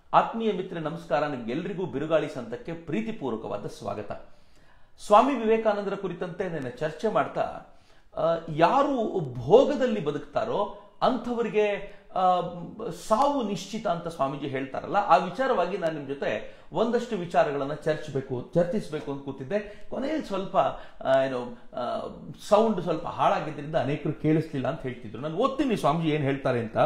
ಆತ್ಮೀಯ ಮಿತ್ರ ನಮಸ್ಕಾರ ನಿಮ್ಗೆಲ್ರಿಗೂ ಬಿರುಗಾಳಿ ಸಂತಕ್ಕೆ ಪ್ರೀತಿಪೂರ್ವಕವಾದ ಸ್ವಾಗತ ಸ್ವಾಮಿ ವಿವೇಕಾನಂದರ ಕುರಿತಂತೆ ನಾನು ಚರ್ಚೆ ಮಾಡ್ತಾ ಆ, ಯಾರು ಭೋಗದಲ್ಲಿ ಬದುಕ್ತಾರೋ ಅಂಥವರಿಗೆ ಆ, ಸಾವು ನಿಶ್ಚಿತ ಅಂತ ಸ್ವಾಮೀಜಿ ಹೇಳ್ತಾರಲ್ಲ ಆ ವಿಚಾರವಾಗಿ ನಾನು ನಿಮ್ಮ ಜೊತೆ ಒಂದಷ್ಟು ವಿಚಾರಗಳನ್ನ ಚರ್ಚಿಸಬೇಕು ಚರ್ಚಿಸಬೇಕು ಅಂತ ಕೂತಿದ್ದೆ ಕೊನೆಯಲ್ಲಿ ಸ್ವಲ್ಪ ಆ, ಏನು ಸೌಂಡ್ ಸ್ವಲ್ಪ ಹಾಳಾಗಿದ್ದರಿಂದ ಅನೇಕರು ಕೇಳಿಸ್ಲಿಲ್ಲ ಅಂತ ಹೇಳ್ತಿದ್ರು ನಾನು ಓದ್ತೀನಿ ಸ್ವಾಮೀಜಿ ಏನು ಹೇಳ್ತಾರೆ ಅಂತ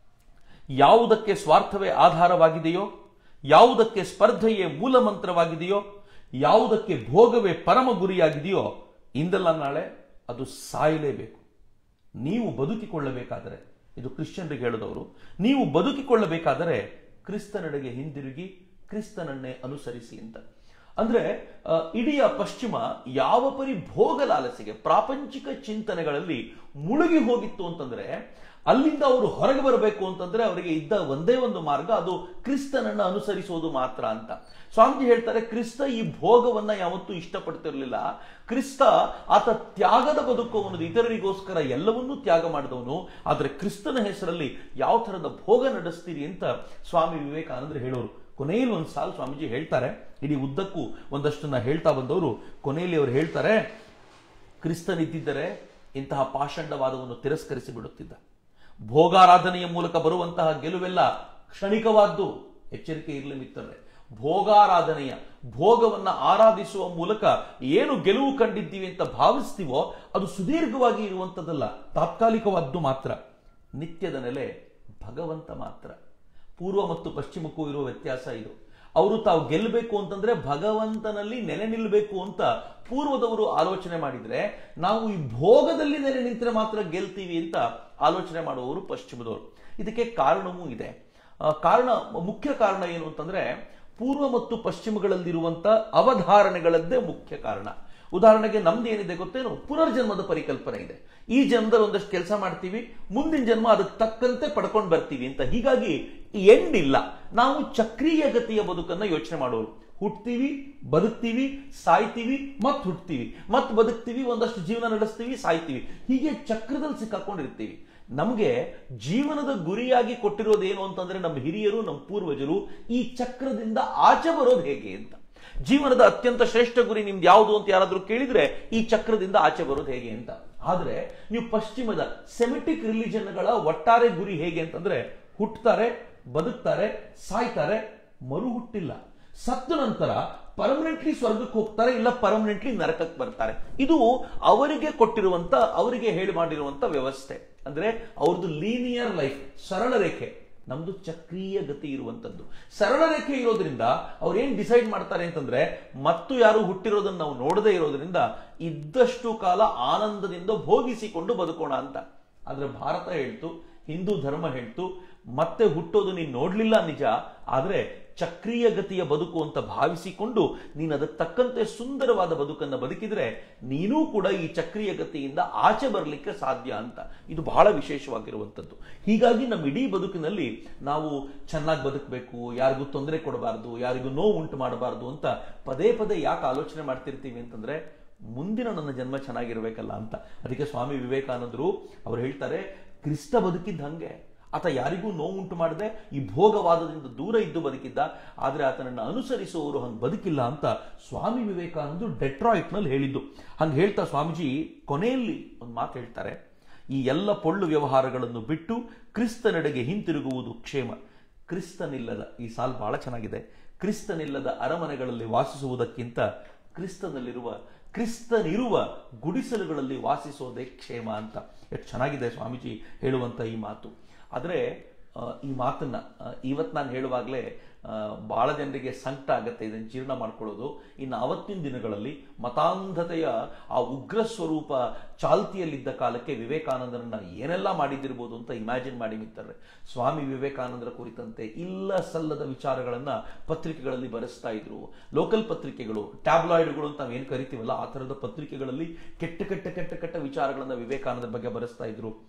ಯಾವುದಕ್ಕೆ ಸ್ವಾರ್ಥವೇ ಆಧಾರವಾಗಿದೆಯೋ ಯಾವುದಕ್ಕೆ ಸ್ಪರ್ಧೆಯೇ ಮೂಲ ಮಂತ್ರವಾಗಿದೆಯೋ ಯಾವುದಕ್ಕೆ ಭೋಗವೇ ಪರಮ ಗುರಿಯಾಗಿದೆಯೋ ಇಂದಲ್ಲ ನಾಳೆ ಅದು ಸಾಯಲೇಬೇಕು ನೀವು ಬದುಕಿಕೊಳ್ಳಬೇಕಾದರೆ ಇದು ಕ್ರಿಶ್ಚಿಯನ್ರಿಗೆ ಹೇಳದವರು ನೀವು ಬದುಕಿಕೊಳ್ಳಬೇಕಾದರೆ ಕ್ರಿಸ್ತನೆಡೆಗೆ ಹಿಂದಿರುಗಿ ಕ್ರಿಸ್ತನನ್ನೇ ಅನುಸರಿಸಿ ಅಂತ ಅಂದ್ರೆ ಆ, ಇಡೀ ಪಶ್ಚಿಮ ಯಾವ ಪರಿ ಭೋಗಲಾಲಸೆಗೆ ಪ್ರಾಪಂಚಿಕ ಚಿಂತನೆಗಳಲ್ಲಿ ಮುಳುಗಿ ಹೋಗಿತ್ತು ಅಂತಂದ್ರೆ ಅಲ್ಲಿಂದ ಅವರು ಹೊರಗೆ ಬರಬೇಕು ಅಂತಂದ್ರೆ ಅವರಿಗೆ ಇದ್ದ ಒಂದೇ ಒಂದು ಮಾರ್ಗ ಅದು ಕ್ರಿಸ್ತನನ್ನ ಅನುಸರಿಸೋದು ಮಾತ್ರ ಅಂತ ಸ್ವಾಮೀಜಿ ಹೇಳ್ತಾರೆ ಕ್ರಿಸ್ತ ಈ ಭೋಗವನ್ನ ಯಾವತ್ತೂ ಇಷ್ಟಪಡ್ತಿರ್ಲಿಲ್ಲ ಕ್ರಿಸ್ತ ಆತ ತ್ಯಾಗದ ಬದುಕುವವನು ಇತರರಿಗೋಸ್ಕರ ಎಲ್ಲವನ್ನೂ ತ್ಯಾಗ ಮಾಡಿದವನು ಆದ್ರೆ ಕ್ರಿಸ್ತನ ಹೆಸರಲ್ಲಿ ಯಾವ ತರದ ಭೋಗ ನಡೆಸ್ತೀರಿ ಅಂತ ಸ್ವಾಮಿ ವಿವೇಕಾನಂದರು ಹೇಳೋರು ಕೊನೆಯಲ್ಲಿ ಒಂದು ಸಾಲು ಸ್ವಾಮೀಜಿ ಹೇಳ್ತಾರೆ ಇಡೀ ಉದ್ದಕ್ಕೂ ಒಂದಷ್ಟನ್ನ ಹೇಳ್ತಾ ಬಂದವರು ಕೊನೆಯಲ್ಲಿ ಅವರು ಹೇಳ್ತಾರೆ ಕ್ರಿಸ್ತನಿದ್ದಿದ್ದರೆ ಇಂತಹ ಪಾಷಂಡವಾದವನ್ನು ತಿರಸ್ಕರಿಸಿ ಬಿಡುತ್ತಿದ್ದ ಭೋಗಾರಾಧನೆಯ ಮೂಲಕ ಬರುವಂತಹ ಗೆಲುವೆಲ್ಲ ಕ್ಷಣಿಕವಾದ್ದು ಎಚ್ಚರಿಕೆ ಇರಲಿ ಮಿತ್ರರೇ ಭೋಗಾರಾಧನೆಯ ಭೋಗವನ್ನ ಆರಾಧಿಸುವ ಮೂಲಕ ಏನು ಗೆಲುವು ಕಂಡಿದ್ದೀವಿ ಅಂತ ಭಾವಿಸ್ತೀವೋ ಅದು ಸುದೀರ್ಘವಾಗಿ ಇರುವಂಥದ್ದಲ್ಲ ತಾತ್ಕಾಲಿಕವಾದ್ದು ಮಾತ್ರ ನಿತ್ಯದ ನೆಲೆ ಭಗವಂತ ಮಾತ್ರ ಪೂರ್ವ ಮತ್ತು ಪಶ್ಚಿಮಕ್ಕೂ ಇರುವ ವ್ಯತ್ಯಾಸ ಇದು ಅವರು ತಾವು ಗೆಲ್ಲಬೇಕು ಅಂತಂದ್ರೆ ಭಗವಂತನಲ್ಲಿ ನೆಲೆ ನಿಲ್ಲಬೇಕು ಅಂತ ಪೂರ್ವದವರು ಆಲೋಚನೆ ಮಾಡಿದ್ರೆ ನಾವು ಈ ಭೋಗದಲ್ಲಿ ನೆಲೆ ನಿಂತರೆ ಮಾತ್ರ ಗೆಲ್ತೀವಿ ಅಂತ ಆಲೋಚನೆ ಮಾಡುವವರು ಪಶ್ಚಿಮದವರು ಇದಕ್ಕೆ ಕಾರಣವೂ ಇದೆ ಆ, ಕಾರಣ ಮುಖ್ಯ ಕಾರಣ ಏನು ಅಂತಂದ್ರೆ ಪೂರ್ವ ಮತ್ತು ಪಶ್ಚಿಮಗಳಲ್ಲಿರುವಂತ ಅವಧಾರಣೆಗಳದ್ದೇ ಮುಖ್ಯ ಕಾರಣ ಉದಾಹರಣೆಗೆ ನಮ್ದು ಏನಿದೆ ಗೊತ್ತೇನು ಪುನರ್ಜನ್ಮದ ಪರಿಕಲ್ಪನೆ ಇದೆ ಈ ಜನ್ಮದಲ್ಲಿ ಒಂದಷ್ಟು ಕೆಲಸ ಮಾಡ್ತೀವಿ ಮುಂದಿನ ಜನ್ಮ ಅದಕ್ಕೆ ತಕ್ಕಂತೆ ಪಡ್ಕೊಂಡು ಬರ್ತೀವಿ ಅಂತ ಹೀಗಾಗಿ ಎಂಡ್ ಇಲ್ಲ ನಾವು ಚಕ್ರೀಯ ಗತಿಯ ಬದುಕನ್ನ ಯೋಚನೆ ಮಾಡೋರು ಹುಟ್ತೀವಿ ಬದುಕ್ತೀವಿ ಸಾಯ್ತೀವಿ ಮತ್ ಹುಟ್ತೀವಿ ಮತ್ ಬದುಕ್ತೀವಿ ಒಂದಷ್ಟು ಜೀವನ ನಡೆಸ್ತೀವಿ ಸಾಯ್ತೀವಿ ಹೀಗೆ ಚಕ್ರದಲ್ಲಿ ಸಿಕ್ಕಾಕೊಂಡಿರ್ತೀವಿ ನಮಗೆ ಜೀವನದ ಗುರಿಯಾಗಿ ಕೊಟ್ಟಿರೋದೇನು ಅಂತಂದ್ರೆ ನಮ್ಮ ಹಿರಿಯರು ನಮ್ಮ ಪೂರ್ವಜರು ಈ ಚಕ್ರದಿಂದ ಆಚೆ ಬರೋದು ಹೇಗೆ ಅಂತ ಜೀವನದ ಅತ್ಯಂತ ಶ್ರೇಷ್ಠ ಗುರಿ ನಿಮ್ದು ಯಾವುದು ಅಂತ ಯಾರಾದ್ರೂ ಕೇಳಿದ್ರೆ ಈ ಚಕ್ರದಿಂದ ಆಚೆ ಬರೋದು ಹೇಗೆ ಅಂತ ಆದ್ರೆ ನೀವು ಪಶ್ಚಿಮದ ಸೆಮಿಟಿಕ್ ರಿಲಿಜನ್ಗಳ ಒಟ್ಟಾರೆ ಗುರಿ ಹೇಗೆ ಅಂತಂದ್ರೆ ಹುಟ್ಟುತ್ತಾರೆ ಬದುಕ್ತಾರೆ ಸಾಯ್ತಾರೆ ಮರು ಹುಟ್ಟಿಲ್ಲ ಸತ್ತ ನಂತರ ಪರ್ಮನೆಂಟ್ಲಿ ಸ್ವರ್ಗಕ್ಕೆ ಹೋಗ್ತಾರೆ ಇಲ್ಲ ಪರ್ಮನೆಂಟ್ಲಿ ನರಕಕ್ಕೆ ಬರ್ತಾರೆ ಇದು ಅವರಿಗೆ ಕೊಟ್ಟಿರುವಂತ ಅವರಿಗೆ ಹೇಳಿ ಮಾಡಿರುವಂತ ವ್ಯವಸ್ಥೆ ಅಂದ್ರೆ ಅವ್ರದ್ದು ಲೀನಿಯರ್ ಲೈಫ್ ಸರಳ ರೇಖೆ ನಮ್ದು ಚಕ್ರೀಯ ಗತಿ ಇರುವಂತದ್ದು ಸರಳ ರೇಖೆ ಇರೋದ್ರಿಂದ ಅವ್ರು ಏನ್ ಡಿಸೈಡ್ ಮಾಡ್ತಾರೆ ಅಂತಂದ್ರೆ ಮತ್ತು ಯಾರು ಹುಟ್ಟಿರೋದನ್ನ ನಾವು ನೋಡದೇ ಇರೋದ್ರಿಂದ ಇದ್ದಷ್ಟು ಕಾಲ ಆನಂದದಿಂದ ಭೋಗಿಸಿಕೊಂಡು ಬದುಕೋಣ ಅಂತ ಆದ್ರೆ ಭಾರತ ಹೇಳ್ತು ಹಿಂದೂ ಧರ್ಮ ಹೇಳ್ತು ಮತ್ತೆ ಹುಟ್ಟೋದು ನೀನು ನೋಡ್ಲಿಲ್ಲ ನಿಜ ಆದ್ರೆ ಚಕ್ರೀಯ ಗತಿಯ ಬದುಕು ಅಂತ ಭಾವಿಸಿಕೊಂಡು ನೀನು ಅದಕ್ಕೆ ತಕ್ಕಂತೆ ಸುಂದರವಾದ ಬದುಕನ್ನ ಬದುಕಿದ್ರೆ ನೀನೂ ಕೂಡ ಈ ಚಕ್ರೀಯ ಗತಿಯಿಂದ ಆಚೆ ಬರಲಿಕ್ಕೆ ಸಾಧ್ಯ ಅಂತ ಇದು ಬಹಳ ವಿಶೇಷವಾಗಿರುವಂಥದ್ದು ಹೀಗಾಗಿ ನಮ್ಮ ಇಡೀ ಬದುಕಿನಲ್ಲಿ ನಾವು ಚೆನ್ನಾಗಿ ಬದುಕಬೇಕು ಯಾರಿಗೂ ತೊಂದರೆ ಕೊಡಬಾರ್ದು ಯಾರಿಗೂ ನೋವು ಉಂಟು ಮಾಡಬಾರ್ದು ಅಂತ ಪದೇ ಪದೇ ಯಾಕೆ ಆಲೋಚನೆ ಮಾಡ್ತಿರ್ತೀವಿ ಅಂತಂದ್ರೆ ಮುಂದಿನ ನನ್ನ ಜನ್ಮ ಚೆನ್ನಾಗಿರ್ಬೇಕಲ್ಲ ಅಂತ ಅದಕ್ಕೆ ಸ್ವಾಮಿ ವಿವೇಕಾನಂದರು ಅವ್ರು ಹೇಳ್ತಾರೆ ಕ್ರಿಸ್ತ ಬದುಕಿದ್ದ ಹಂಗೆ ಆತ ಯಾರಿಗೂ ನೋವುಂಟು ಮಾಡದೆ ಈ ಭೋಗವಾದದಿಂದ ದೂರ ಇದ್ದು ಬದುಕಿದ್ದ ಆದ್ರೆ ಆತನನ್ನು ಅನುಸರಿಸುವವರು ಹಂಗೆ ಬದುಕಿಲ್ಲ ಅಂತ ಸ್ವಾಮಿ ವಿವೇಕಾನಂದರು ಡೆಟ್ರಾಯ್ಟ್ನಲ್ಲಿ ಹೇಳಿದ್ದು ಹಂಗೆ ಹೇಳ್ತಾ ಸ್ವಾಮೀಜಿ ಕೊನೆಯಲ್ಲಿ ಒಂದು ಮಾತು ಹೇಳ್ತಾರೆ ಈ ಎಲ್ಲ ಪೊಳ್ಳು ವ್ಯವಹಾರಗಳನ್ನು ಬಿಟ್ಟು ಕ್ರಿಸ್ತನೆಡೆಗೆ ಹಿಂತಿರುಗುವುದು ಕ್ಷೇಮ ಕ್ರಿಸ್ತನಿಲ್ಲದ ಈ ಸಾಲ್ ಬಹಳ ಚೆನ್ನಾಗಿದೆ ಕ್ರಿಸ್ತನಿಲ್ಲದ ಅರಮನೆಗಳಲ್ಲಿ ವಾಸಿಸುವುದಕ್ಕಿಂತ ಕ್ರಿಸ್ತನಲ್ಲಿರುವ ಕ್ರಿಸ್ತನಿರುವ ಗುಡಿಸಲುಗಳಲ್ಲಿ ವಾಸಿಸೋದೇ ಕ್ಷೇಮ ಅಂತ ಎಷ್ಟು ಚೆನ್ನಾಗಿದೆ ಸ್ವಾಮೀಜಿ ಹೇಳುವಂತ ಈ ಮಾತು ಆದರೆ ಆ, ಈ ಮಾತನ್ನ ಆ, ಇವತ್ತು ನಾನು ಹೇಳುವಾಗಲೇ ಬಹಳ ಜನರಿಗೆ ಸಂಕಟ ಆಗತ್ತೆ ಇದನ್ನು ಜೀರ್ಣ ಮಾಡ್ಕೊಳ್ಳೋದು ಇನ್ನು ಅವತ್ತಿನ ದಿನಗಳಲ್ಲಿ ಮತಾಂಧತೆಯ ಆ ಉಗ್ರ ಸ್ವರೂಪ ಚಾಲ್ತಿಯಲ್ಲಿದ್ದ ಕಾಲಕ್ಕೆ ವಿವೇಕಾನಂದರನ್ನ ಏನೆಲ್ಲ ಮಾಡಿದಿರ್ಬೋದು ಅಂತ ಇಮ್ಯಾಜಿನ್ ಮಾಡಿ ಮಿತ್ತರ್ರೆ ಸ್ವಾಮಿ ವಿವೇಕಾನಂದರ ಕುರಿತಂತೆ ಇಲ್ಲ ಸಲ್ಲದ ವಿಚಾರಗಳನ್ನ ಪತ್ರಿಕೆಗಳಲ್ಲಿ ಬರೆಸ್ತಾ ಇದ್ರು ಲೋಕಲ್ ಪತ್ರಿಕೆಗಳು ಟ್ಯಾಬ್ಲಾಯ್ಡ್ಗಳು ಅಂತ ನಾವೇನು ಕರಿತೀವಲ್ಲ ಆ ಥರದ ಪತ್ರಿಕೆಗಳಲ್ಲಿ ಕೆಟ್ಟ ಕೆಟ್ಟ ಕೆಟ್ಟ ಕೆಟ್ಟ ವಿಚಾರಗಳನ್ನ ವಿವೇಕಾನಂದರ ಬಗ್ಗೆ ಬರೆಸ್ತಾ ಇದ್ರು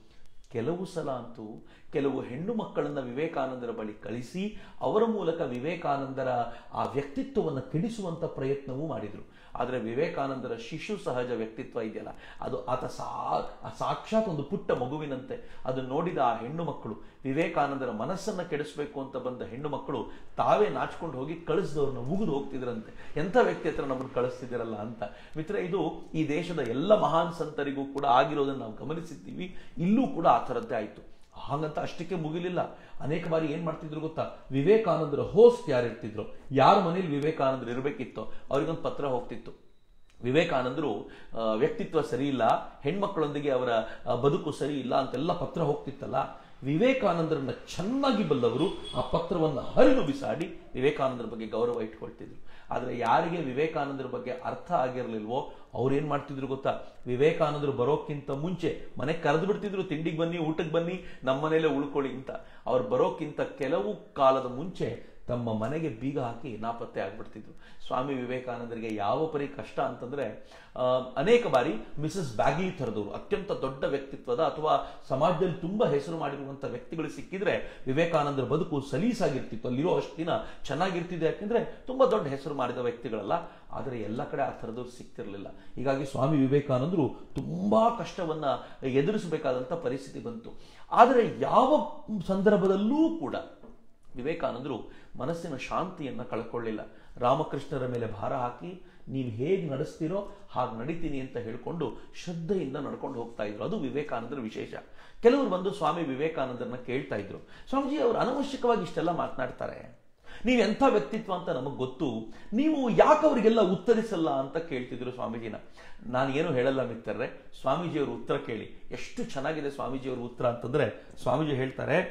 ಕೆಲವು ಸಲ ಅಂತೂ ಕೆಲವು ಹೆಣ್ಣು ಮಕ್ಕಳನ್ನ ವಿವೇಕಾನಂದರ ಬಳಿ ಕಳಿಸಿ ಅವರ ಮೂಲಕ ವಿವೇಕಾನಂದರ ಆ ವ್ಯಕ್ತಿತ್ವವನ್ನು ಕೆಡಿಸುವಂತ ಪ್ರಯತ್ನವೂ ಮಾಡಿದರು ಆದರೆ ವಿವೇಕಾನಂದರ ಶಿಶು ಸಹಜ ವ್ಯಕ್ತಿತ್ವ ಇದೆಯಲ್ಲ ಅದು ಆತ ಸಾ ಸಾಕ್ಷಾತ್ ಒಂದು ಪುಟ್ಟ ಮಗುವಿನಂತೆ ಅದು ನೋಡಿದ ಆ ಹೆಣ್ಣು ಮಕ್ಕಳು ವಿವೇಕಾನಂದರ ಮನಸ್ಸನ್ನ ಕೆಡಿಸಬೇಕು ಅಂತ ಬಂದ ಹೆಣ್ಣು ಮಕ್ಕಳು ತಾವೇ ನಾಚ್ಕೊಂಡು ಹೋಗಿ ಕಳಿಸಿದವ್ರನ್ನ ಮುಗಿದು ಹೋಗ್ತಿದ್ರಂತೆ ಎಂಥ ವ್ಯಕ್ತಿ ಹತ್ರ ನಮ್ಮನ್ನು ಕಳಿಸ್ತಿದ್ದೀರಲ್ಲ ಅಂತ ಮಿತ್ರ ಇದು ಈ ದೇಶದ ಎಲ್ಲ ಮಹಾನ್ ಸಂತರಿಗೂ ಕೂಡ ಆಗಿರೋದನ್ನು ನಾವು ಗಮನಿಸಿದ್ದೀವಿ ಇಲ್ಲೂ ಕೂಡ ಆ ಥರದ್ದೇ ಆಯಿತು ಹಾಗಂತ ಅಷ್ಟಕ್ಕೆ ಮುಗಿಲಿಲ್ಲ ಅನೇಕ ಬಾರಿ ಏನ್ ಮಾಡ್ತಿದ್ರು ಗೊತ್ತಾ ವಿವೇಕಾನಂದರ ಹೋಸ್ಟ್ ಯಾರು ಇರ್ತಿದ್ರು ಯಾರ ಮನೇಲಿ ವಿವೇಕಾನಂದರು ಇರಬೇಕಿತ್ತೋ ಅವ್ರಿಗೊಂದು ಪತ್ರ ಹೋಗ್ತಿತ್ತು ವಿವೇಕಾನಂದರು ಆ, ವ್ಯಕ್ತಿತ್ವ ಸರಿ ಇಲ್ಲ ಹೆಣ್ಮಕ್ಕಳೊಂದಿಗೆ ಅವರ ಆ, ಬದುಕು ಸರಿ ಇಲ್ಲ ಅಂತೆಲ್ಲ ಪತ್ರ ಹೋಗ್ತಿತ್ತಲ್ಲ ವಿವೇಕಾನಂದರನ್ನ ಚೆನ್ನಾಗಿ ಬಲ್ಲವರು ಆ ಪತ್ರವನ್ನು ಹರಿದು ಬಿಸಾಡಿ ವಿವೇಕಾನಂದರ ಬಗ್ಗೆ ಗೌರವ ಇಟ್ಕೊಳ್ತಿದ್ರು ಆದರೆ ಯಾರಿಗೆ ವಿವೇಕಾನಂದರ ಬಗ್ಗೆ ಅರ್ಥ ಆಗಿರಲಿಲ್ವೋ ಅವ್ರೇನ್ ಮಾಡ್ತಿದ್ರು ಗೊತ್ತಾ ವಿವೇಕಾನಂದರು ಬರೋಕ್ಕಿಂತ ಮುಂಚೆ ಮನೆ ಕರೆದು ಬಿಡ್ತಿದ್ರು ತಿಂಡಿಗೆ ಬನ್ನಿ ಊಟಕ್ಕೆ ಬನ್ನಿ ನಮ್ಮ ಮನೇಲೆ ಉಳ್ಕೊಳ್ಳಿ ಅಂತ ಅವ್ರು ಬರೋಕ್ಕಿಂತ ಕೆಲವು ಕಾಲದ ಮುಂಚೆ ತಮ್ಮ ಮನೆಗೆ ಬೀಗ ಹಾಕಿ ನಾಪತ್ತೆ ಆಗ್ಬಿಡ್ತಿದ್ರು ಸ್ವಾಮಿ ವಿವೇಕಾನಂದರಿಗೆ ಯಾವ ಪರಿ ಕಷ್ಟ ಅಂತಂದ್ರೆ ಆ, ಅನೇಕ ಬಾರಿ ಮಿಸಸ್ ಬ್ಯಾಗ್ಲಿ ಥರದವರು ಅತ್ಯಂತ ದೊಡ್ಡ ವ್ಯಕ್ತಿತ್ವದ ಅಥವಾ ಸಮಾಜದಲ್ಲಿ ತುಂಬಾ ಹೆಸರು ಮಾಡಿರುವಂತ ವ್ಯಕ್ತಿಗಳು ಸಿಕ್ಕಿದ್ರೆ ವಿವೇಕಾನಂದರ ಬದುಕು ಸಲೀಸಾಗಿರ್ತಿತ್ತು ಅಲ್ಲಿರೋ ಅಷ್ಟು ದಿನ ಚೆನ್ನಾಗಿರ್ತಿದೆ ಯಾಕೆಂದ್ರೆ ತುಂಬಾ ದೊಡ್ಡ ಹೆಸರು ಮಾಡಿದ ವ್ಯಕ್ತಿಗಳಲ್ಲ ಆದರೆ ಎಲ್ಲ ಕಡೆ ಆ ಥರದವ್ರು ಸಿಕ್ತಿರ್ಲಿಲ್ಲ ಹೀಗಾಗಿ ಸ್ವಾಮಿ ವಿವೇಕಾನಂದರು ತುಂಬಾ ಕಷ್ಟವನ್ನ ಎದುರಿಸಬೇಕಾದಂತ ಪರಿಸ್ಥಿತಿ ಬಂತು ಆದರೆ ಯಾವ ಸಂದರ್ಭದಲ್ಲೂ ಕೂಡ ವಿವೇಕಾನಂದರು ಮನಸ್ಸಿನ ಶಾಂತಿಯನ್ನ ಕಳ್ಕೊಳ್ಳಿಲ್ಲ ರಾಮಕೃಷ್ಣರ ಮೇಲೆ ಭಾರ ಹಾಕಿ ನೀವು ಹೇಗೆ ನಡೆಸ್ತೀರೋ ಹಾಗೆ ನಡಿತೀನಿ ಅಂತ ಹೇಳ್ಕೊಂಡು ಶ್ರದ್ಧೆಯಿಂದ ನಡ್ಕೊಂಡು ಹೋಗ್ತಾ ಇದ್ರು ಅದು ವಿವೇಕಾನಂದರ ವಿಶೇಷ ಕೆಲವರು ಬಂದು ಸ್ವಾಮಿ ವಿವೇಕಾನಂದರನ್ನ ಕೇಳ್ತಾ ಇದ್ರು ಸ್ವಾಮೀಜಿ ಅವರು ಅನವಶ್ಯಕವಾಗಿ ಇಷ್ಟೆಲ್ಲ ಮಾತನಾಡ್ತಾರೆ ನೀವು ಎಂಥ ವ್ಯಕ್ತಿತ್ವ ಅಂತ ನಮಗೆ ಗೊತ್ತು ನೀವು ಯಾಕೆ ಅವರಿಗೆಲ್ಲ ಉತ್ತರಿಸಲ್ಲ ಅಂತ ಕೇಳ್ತಿದ್ರು ಸ್ವಾಮೀಜಿನ ನಾನು ಏನು ಹೇಳಲ್ಲ ಮಿತ್ರರೇ ಸ್ವಾಮೀಜಿಯವರು ಉತ್ತರ ಕೇಳಿ ಎಷ್ಟು ಚೆನ್ನಾಗಿದೆ ಸ್ವಾಮೀಜಿಯವರು ಉತ್ತರ ಅಂತಂದ್ರೆ ಸ್ವಾಮೀಜಿ ಹೇಳ್ತಾರೆ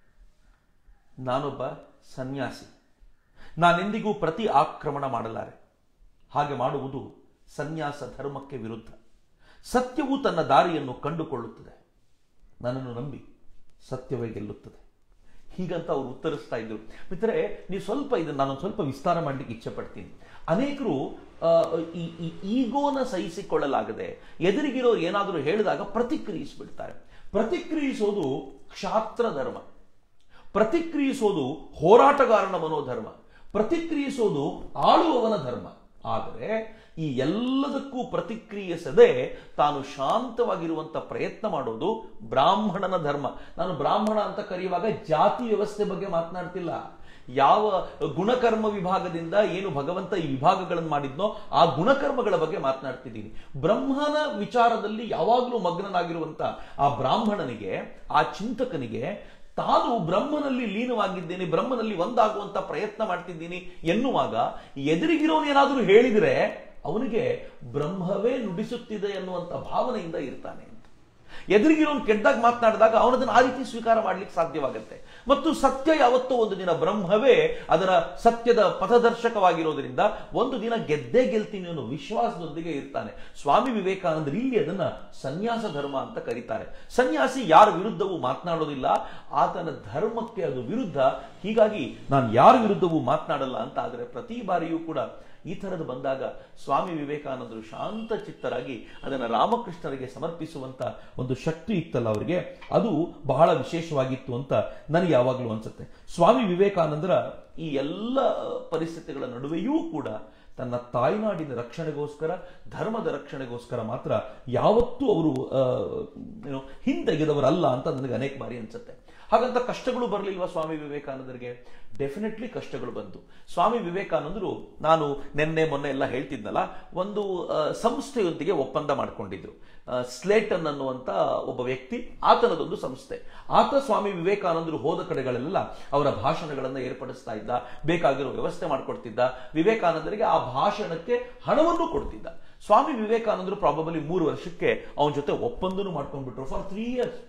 ನಾನೊಬ್ಬ ಸನ್ಯಾಸಿ ನಾನೆಂದಿಗೂ ಪ್ರತಿ ಆಕ್ರಮಣ ಮಾಡಲಾರೆ ಹಾಗೆ ಮಾಡುವುದು ಸನ್ಯಾಸ ಧರ್ಮಕ್ಕೆ ವಿರುದ್ಧ ಸತ್ಯವು ತನ್ನ ದಾರಿಯನ್ನು ಕಂಡುಕೊಳ್ಳುತ್ತದೆ ನನ್ನನ್ನು ನಂಬಿ ಸತ್ಯವೇ ಗೆಲ್ಲುತ್ತದೆ ಹೀಗಂತ ಅವರು ಉತ್ತರಿಸ್ತಾ ಇದ್ರು ಮಿತ್ರರೆ ನೀವು ಸ್ವಲ್ಪ ಇದನ್ನು ನಾನು ಸ್ವಲ್ಪ ವಿಸ್ತಾರ ಮಾಡಲಿಕ್ಕೆ ಇಚ್ಛೆ ಪಡ್ತೀನಿ ಅನೇಕರು ಆ, ಈ ಈ ಈಗೋನ ಸಹಿಸಿಕೊಳ್ಳಲಾಗದೆ ಎದುರಿಗಿರೋರು ಏನಾದರೂ ಹೇಳಿದಾಗ ಪ್ರತಿಕ್ರಿಯಿಸಿಬಿಡ್ತಾರೆ ಪ್ರತಿಕ್ರಿಯಿಸೋದು ಕ್ಷಾತ್ರ ಧರ್ಮ ಪ್ರತಿಕ್ರಿಯಿಸೋದು ಹೋರಾಟಗಾರನ ಮನೋಧರ್ಮ ಪ್ರತಿಕ್ರಿಯಿಸೋದು ಆಳುವವನ ಧರ್ಮ ಆದರೆ ಈ ಎಲ್ಲದಕ್ಕೂ ಪ್ರತಿಕ್ರಿಯಿಸದೆ ತಾನು ಶಾಂತವಾಗಿರುವಂತ ಪ್ರಯತ್ನ ಮಾಡೋದು ಬ್ರಾಹ್ಮಣನ ಧರ್ಮ ನಾನು ಬ್ರಾಹ್ಮಣ ಅಂತ ಕರೆಯುವಾಗ ಜಾತಿ ವ್ಯವಸ್ಥೆ ಬಗ್ಗೆ ಮಾತನಾಡ್ತಿಲ್ಲ ಯಾವ ಗುಣಕರ್ಮ ವಿಭಾಗದಿಂದ ಏನು ಭಗವಂತ ಈ ವಿಭಾಗಗಳನ್ನು ಮಾಡಿದ್ನೋ ಆ ಗುಣಕರ್ಮಗಳ ಬಗ್ಗೆ ಮಾತನಾಡ್ತಿದ್ದೀನಿ ಬ್ರಹ್ಮನ ವಿಚಾರದಲ್ಲಿ ಯಾವಾಗಲೂ ಮಗ್ನನಾಗಿರುವಂತ ಆ ಬ್ರಾಹ್ಮಣನಿಗೆ ಆ ಚಿಂತಕನಿಗೆ ತಾನು ಬ್ರಹ್ಮನಲ್ಲಿ ಲೀನವಾಗಿದ್ದೇನೆ ಬ್ರಹ್ಮನಲ್ಲಿ ಒಂದಾಗುವಂತ ಪ್ರಯತ್ನ ಮಾಡ್ತಿದ್ದೀನಿ ಎನ್ನುವಾಗ ಎದುರಿಗಿರೋನು ಏನಾದರೂ ಹೇಳಿದರೆ ಅವನಿಗೆ ಬ್ರಹ್ಮವೇ ನುಡಿಸುತ್ತಿದೆ ಎನ್ನುವಂತ ಭಾವನೆಯಿಂದ ಇರ್ತಾನೆ ಅಂತ ಎದುರಿಗಿರೋನು ಕೆಟ್ಟದಾಗ ಮಾತನಾಡಿದಾಗ ಅವನದನ್ನು ಆ ರೀತಿ ಸ್ವೀಕಾರ ಮಾಡ್ಲಿಕ್ಕೆ ಸಾಧ್ಯವಾಗುತ್ತೆ ಮತ್ತು ಸತ್ಯ ಯಾವತ್ತೋ ಒಂದು ದಿನ ಬ್ರಹ್ಮವೇ ಅದರ ಸತ್ಯದ ಪಥದರ್ಶಕವಾಗಿರೋದ್ರಿಂದ ಒಂದು ದಿನ ಗೆದ್ದೇ ಗೆಲ್ತೀನಿ ಅನ್ನೋ ವಿಶ್ವಾಸದೊಂದಿಗೆ ಇರ್ತಾನೆ ಸ್ವಾಮಿ ವಿವೇಕಾನಂದರು ಇಲ್ಲಿ ಅದನ್ನ ಸನ್ಯಾಸ ಧರ್ಮ ಅಂತ ಕರೀತಾರೆ ಸನ್ಯಾಸಿ ಯಾರ ವಿರುದ್ಧವೂ ಮಾತನಾಡೋದಿಲ್ಲ ಆತನ ಧರ್ಮಕ್ಕೆ ಅದು ವಿರುದ್ಧ ಹೀಗಾಗಿ ನಾನು ಯಾರ ವಿರುದ್ಧವೂ ಮಾತನಾಡಲ್ಲ ಅಂತ ಆದರೆ ಪ್ರತಿ ಬಾರಿಯೂ ಕೂಡ ಈ ಥರದ್ದು ಬಂದಾಗ ಸ್ವಾಮಿ ವಿವೇಕಾನಂದರು ಶಾಂತ ಚಿತ್ತರಾಗಿ ಅದನ್ನು ರಾಮಕೃಷ್ಣರಿಗೆ ಸಮರ್ಪಿಸುವಂತ ಒಂದು ಶಕ್ತಿ ಇತ್ತಲ್ಲ ಅವರಿಗೆ ಅದು ಬಹಳ ವಿಶೇಷವಾಗಿತ್ತು ಅಂತ ನನಗೆ ಯಾವಾಗಲೂ ಅನ್ಸುತ್ತೆ ಸ್ವಾಮಿ ವಿವೇಕಾನಂದರ ಈ ಎಲ್ಲ ಪರಿಸ್ಥಿತಿಗಳ ನಡುವೆಯೂ ಕೂಡ ತನ್ನ ತಾಯ್ನಾಡಿನ ರಕ್ಷಣೆಗೋಸ್ಕರ ಧರ್ಮದ ರಕ್ಷಣೆಗೋಸ್ಕರ ಮಾತ್ರ ಯಾವತ್ತೂ ಅವರು ಆ, ಏನು ಹಿಂತೆಗೆದವರಲ್ಲ ಅಂತ ನನಗೆ ಅನೇಕ ಬಾರಿ ಅನ್ಸುತ್ತೆ ಹಾಗಂತ ಕಷ್ಟಗಳು ಬರಲಿಲ್ವಾ ಸ್ವಾಮಿ ವಿವೇಕಾನಂದರಿಗೆ ಡೆಫಿನೆಟ್ಲಿ ಕಷ್ಟಗಳು ಬಂತು ಸ್ವಾಮಿ ವಿವೇಕಾನಂದರು ನಾನು ನಿನ್ನೆ ಮೊನ್ನೆ ಎಲ್ಲ ಹೇಳ್ತಿದ್ನಲ್ಲ ಒಂದು ಆ, ಸಂಸ್ಥೆಯೊಂದಿಗೆ ಒಪ್ಪಂದ ಮಾಡ್ಕೊಂಡಿದ್ರು ಆ, ಸ್ಲೇಟನ್ ಅನ್ನುವಂತ ಒಬ್ಬ ವ್ಯಕ್ತಿ ಆತನದೊಂದು ಸಂಸ್ಥೆ ಆತ ಸ್ವಾಮಿ ವಿವೇಕಾನಂದರು ಹೋದ ಕಡೆಗಳೆಲ್ಲ ಅವರ ಭಾಷಣಗಳನ್ನು ಏರ್ಪಡಿಸ್ತಾ ಇದ್ದ ಬೇಕಾಗಿರೋ ವ್ಯವಸ್ಥೆ ಮಾಡಿಕೊಡ್ತಿದ್ದ ವಿವೇಕಾನಂದರಿಗೆ ಆ ಭಾಷಣಕ್ಕೆ ಹಣವನ್ನು ಕೊಡ್ತಿದ್ದ ಸ್ವಾಮಿ ವಿವೇಕಾನಂದರು ಪ್ರಾಬಬಲಿ ಮೂರು ವರ್ಷಕ್ಕೆ ಅವನ ಜೊತೆ ಒಪ್ಪಂದನೂ ಮಾಡ್ಕೊಂಡ್ಬಿಟ್ರು ಫಾರ್ ತ್ರೀ ಇಯರ್ಸ್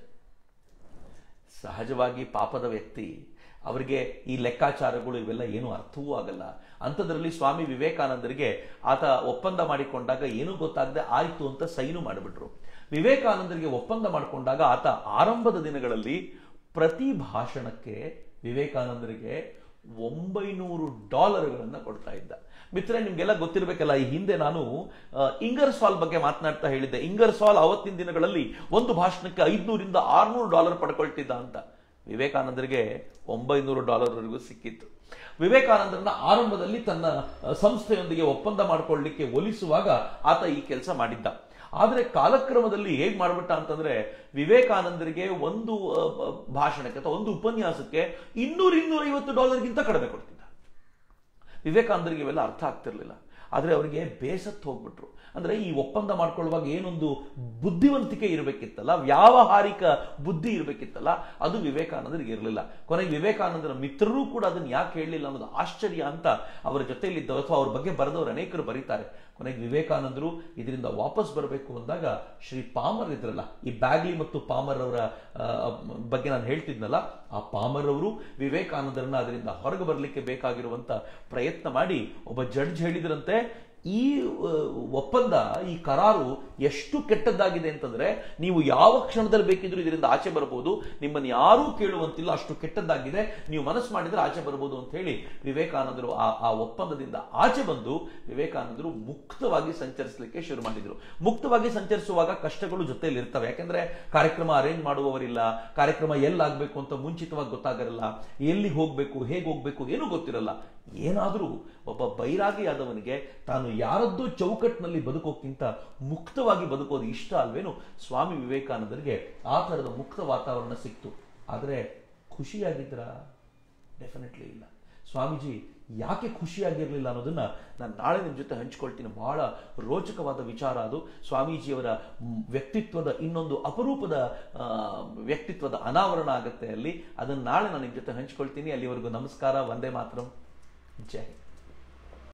ಸಹಜವಾಗಿ ಪಾಪದ ವ್ಯಕ್ತಿ ಅವರಿಗೆ ಈ ಲೆಕ್ಕಾಚಾರಗಳು ಇವೆಲ್ಲ ಏನು ಅರ್ಥವೂ ಆಗಲ್ಲ ಅಂಥದ್ರಲ್ಲಿ ಸ್ವಾಮಿ ವಿವೇಕಾನಂದರಿಗೆ ಆತ ಒಪ್ಪಂದ ಮಾಡಿಕೊಂಡಾಗ ಏನೂ ಗೊತ್ತಾಗದೆ ಆಯ್ತು ಅಂತ ಸೈನು ಮಾಡಿಬಿಟ್ರು ವಿವೇಕಾನಂದರಿಗೆ ಒಪ್ಪಂದ ಮಾಡಿಕೊಂಡಾಗ ಆತ ಆರಂಭದ ದಿನಗಳಲ್ಲಿ ಪ್ರತಿ ಭಾಷಣಕ್ಕೆ ವಿವೇಕಾನಂದರಿಗೆ ಒಂಬೈನೂರು ಡಾಲರ್ಗಳನ್ನು ಕೊಡ್ತಾ ಇದ್ದ ಮಿತ್ರ ನಿಮ್ಗೆಲ್ಲ ಗೊತ್ತಿರಬೇಕಲ್ಲ ಈ ಹಿಂದೆ ನಾನು ಆ, ಇಂಗರ್ಸಾಲ್ ಬಗ್ಗೆ ಮಾತನಾಡ್ತಾ ಹೇಳಿದ್ದೆ ಇಂಗರ್ಸಾಲ್ ಅವತ್ತಿನ ದಿನಗಳಲ್ಲಿ ಒಂದು ಭಾಷಣಕ್ಕೆ ಐದ್ನೂರಿಂದ ಆರ್ನೂರು ಡಾಲರ್ ಪಡ್ಕೊಳ್ತಿದ್ದ ಅಂತ ವಿವೇಕಾನಂದರಿಗೆ ಒಂಬೈನೂರು ಡಾಲರ್ವರೆಗೂ ಸಿಕ್ಕಿತ್ತು ವಿವೇಕಾನಂದರನ್ನ ಆರಂಭದಲ್ಲಿ ತನ್ನ ಆ, ಸಂಸ್ಥೆಯೊಂದಿಗೆ ಒಪ್ಪಂದ ಮಾಡಿಕೊಳ್ಳಲಿಕ್ಕೆ ಒಲಿಸುವಾಗ ಆತ ಈ ಕೆಲಸ ಮಾಡಿದ್ದ ಆದರೆ ಕಾಲಕ್ರಮದಲ್ಲಿ ಹೇಗ್ ಮಾಡ್ಬಿಟ್ಟ ಅಂತಂದ್ರೆ ವಿವೇಕಾನಂದರಿಗೆ ಒಂದು ಆ, ಆ, ಭಾಷಣಕ್ಕೆ ಅಥವಾ ಒಂದು ಉಪನ್ಯಾಸಕ್ಕೆ ಇನ್ನೂರ ಇನ್ನೂರೈವತ್ತು ಡಾಲರ್ಗಿಂತ ಕಡಿಮೆ ಕೊಡ್ತಿದ್ದ ವಿವೇಕಾನಂದರಿಗೆ ಇವೆಲ್ಲ ಅರ್ಥ ಆಗ್ತಿರ್ಲಿಲ್ಲ ಆದರೆ ಅವರಿಗೆ ಬೇಸತ್ತು ಹೋಗ್ಬಿಟ್ರು ಅಂದ್ರೆ ಈ ಒಪ್ಪಂದ ಮಾಡ್ಕೊಳ್ಳುವಾಗ ಏನೊಂದು ಬುದ್ಧಿವಂತಿಕೆ ಇರಬೇಕಿತ್ತಲ್ಲ ವ್ಯಾವಹಾರಿಕ ಬುದ್ಧಿ ಇರಬೇಕಿತ್ತಲ್ಲ ಅದು ವಿವೇಕಾನಂದರಿಗೆ ಇರಲಿಲ್ಲ ಕೊನೆಗೆ ವಿವೇಕಾನಂದರ ಮಿತ್ರರು ಕೂಡ ಅದನ್ನು ಯಾಕೆ ಹೇಳಲಿಲ್ಲ ಅನ್ನೋದು ಆಶ್ಚರ್ಯ ಅಂತ ಅವರ ಜೊತೆಯಲ್ಲಿದ್ದವರು ಅಥವಾ ಅವ್ರ ಬಗ್ಗೆ ಬರೆದವರು ಅನೇಕರು ಬರೀತಾರೆ ಕೊನೆಗೆ ವಿವೇಕಾನಂದರು ಇದರಿಂದ ವಾಪಸ್ ಬರಬೇಕು ಅಂದಾಗ ಶ್ರೀ ಪಾಮರ್ ಇದ್ರಲ್ಲ ಈ ಬ್ಯಾಗ್ಲಿ ಮತ್ತು ಪಾಮರ್ ಅವರ ಆ, ಬಗ್ಗೆ ನಾನು ಹೇಳ್ತಿದ್ನಲ್ಲ ಆ ಪಾಮರ್ ಅವರು ವಿವೇಕಾನಂದರನ್ನ ಅದರಿಂದ ಹೊರಗೆ ಬರಲಿಕ್ಕೆ ಬೇಕಾಗಿರುವಂತ ಪ್ರಯತ್ನ ಮಾಡಿ ಒಬ್ಬ ಜಡ್ಜ್ ಹೇಳಿದ್ರಂತೆ ಈ ಆ, ಒಪ್ಪಂದ ಈ ಕರಾರು ಎಷ್ಟು ಕೆಟ್ಟದ್ದಾಗಿದೆ ಅಂತಂದ್ರೆ ನೀವು ಯಾವ ಕ್ಷಣದಲ್ಲಿ ಬೇಕಿದ್ರೂ ಇದರಿಂದ ಆಚೆ ಬರಬಹುದು ನಿಮ್ಮನ್ನು ಯಾರೂ ಕೇಳುವಂತಿಲ್ಲ ಅಷ್ಟು ಕೆಟ್ಟದ್ದಾಗಿದೆ ನೀವು ಮನಸ್ಸು ಮಾಡಿದ್ರೆ ಆಚೆ ಬರಬಹುದು ಅಂತ ಹೇಳಿ ವಿವೇಕಾನಂದರು ಆ ಆ ಒಪ್ಪಂದದಿಂದ ಆಚೆ ಬಂದು ವಿವೇಕಾನಂದರು ಮುಕ್ತವಾಗಿ ಸಂಚರಿಸಲಿಕ್ಕೆ ಶುರು ಮಾಡಿದ್ರು ಮುಕ್ತವಾಗಿ ಸಂಚರಿಸುವಾಗ ಕಷ್ಟಗಳು ಜೊತೆಯಲ್ಲಿ ಇರ್ತವೆ ಯಾಕಂದ್ರೆ ಕಾರ್ಯಕ್ರಮ ಅರೇಂಜ್ ಮಾಡುವವರಿಲ್ಲ ಕಾರ್ಯಕ್ರಮ ಎಲ್ಲಾಗಬೇಕು ಅಂತ ಮುಂಚಿತವಾಗಿ ಗೊತ್ತಾಗಿರಲ್ಲ ಎಲ್ಲಿ ಹೋಗ್ಬೇಕು ಹೇಗೆ ಹೋಗ್ಬೇಕು ಏನೂ ಗೊತ್ತಿರಲ್ಲ ಏನಾದರೂ ಒಬ್ಬ ಬೈರಾಗಿಯಾದವನಿಗೆ ತಾನು ಯಾರದ್ದೋ ಚೌಕಟ್ಟಿನಲ್ಲಿ ಬದುಕೋಕ್ಕಿಂತ ಮುಕ್ತವಾಗಿ ಬದುಕೋದು ಇಷ್ಟ ಅಲ್ವೇನು ಸ್ವಾಮಿ ವಿವೇಕಾನಂದರಿಗೆ ಆ ಥರದ ಮುಕ್ತ ವಾತಾವರಣ ಸಿಕ್ತು ಆದರೆ ಖುಷಿಯಾಗಿದ್ರ ಡೆಫಿನೆಟ್ಲಿ ಇಲ್ಲ ಸ್ವಾಮೀಜಿ ಯಾಕೆ ಖುಷಿಯಾಗಿರಲಿಲ್ಲ ಅನ್ನೋದನ್ನ ನಾನು ನಾಳೆ ನಿಮ್ಮ ಜೊತೆ ಹಂಚ್ಕೊಳ್ತೀನಿ ಬಹಳ ರೋಚಕವಾದ ವಿಚಾರ ಅದು ಸ್ವಾಮೀಜಿಯವರ ಮ್, ವ್ಯಕ್ತಿತ್ವದ ಇನ್ನೊಂದು ಅಪರೂಪದ ಆ, ವ್ಯಕ್ತಿತ್ವದ ಅನಾವರಣ ಆಗುತ್ತೆ ಅಲ್ಲಿ ಅದನ್ನು ನಾಳೆ ನಾನು ನಿಮ್ಮ ಜೊತೆ ಹಂಚ್ಕೊಳ್ತೀನಿ ಅಲ್ಲಿವರೆಗೂ ನಮಸ್ಕಾರ ವಂದೇ ಮಾತರಂ ಜೈ ಹಿಂದ್.